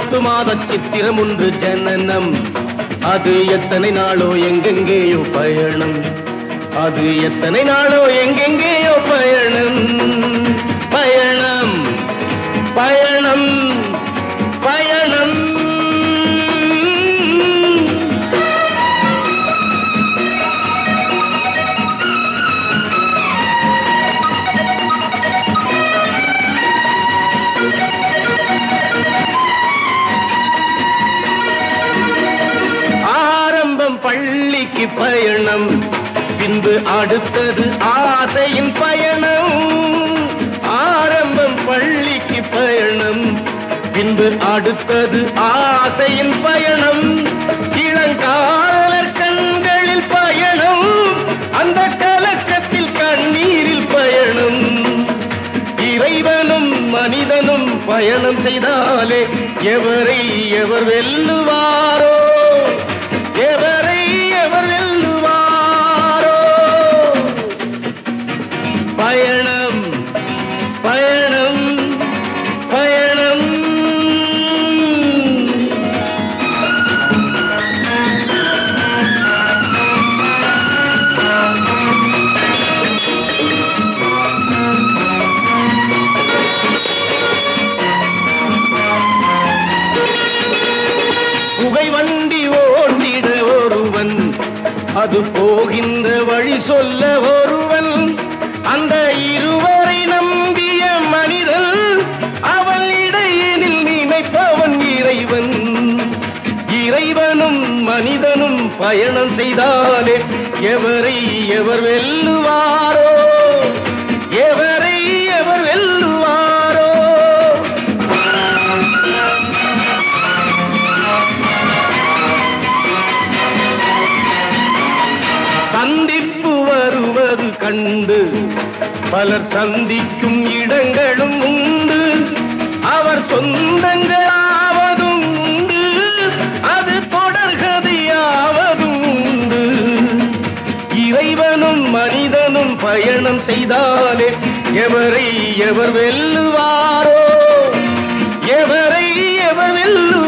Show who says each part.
Speaker 1: பத்து மாத சித்திரம் ஒன்று ஜனனம் அது எத்தனை நாளோ எங்கெங்கேயோ பயணம் அது எத்தனை நாளோ எங்கெங்கேயோ பயணம் பயணம் பயணம் பயணம் ஆரம்பம் பள்ளிக்கு பயணம் பின்பு அடுத்தது ஆசையின் பயணம் ஆரம்பம் பள்ளிக்கு பயணம் பின்பு அடுத்தது ஆசையின் பயணம் இளங்காலர் கண்களில் பயணம் அந்த கலக்கத்தில் கண்ணீரில் பயணம் இறைவனும் மனிதனும் பயணம் செய்தாலே எவரை எவர் வெல்லுவாரோ எவரை எவர் வெல்லுவாரோ பயணம் பயணம் பயணம் புகை வண்டி ஓட்டிட ஒருவன் அது போகின்ற வழி சொல்ல ஒருவன் அந்த இருவரை நம்பிய மனிதன் அவள் இடையினில் நினைப்பவன் இறைவன் இறைவனும் மனிதனும் பயணம் செய்தாலே எவரை எவர் வெல்லுவாரோ எவரை எவர் வெல்லுவாரோ சந்திப்பு வருவது கண்டு பலர் சந்திக்கும் இடங்களும் உண்டு அவர் சொந்தங்களாவதும் உண்டு அது தொடர்கதையாவதும் உண்டு இறைவனும் மனிதனும் பயணம் செய்தாலே எவரை எவர் வெல்லுவாரோ எவரை எவர் வெல்லுவாரோ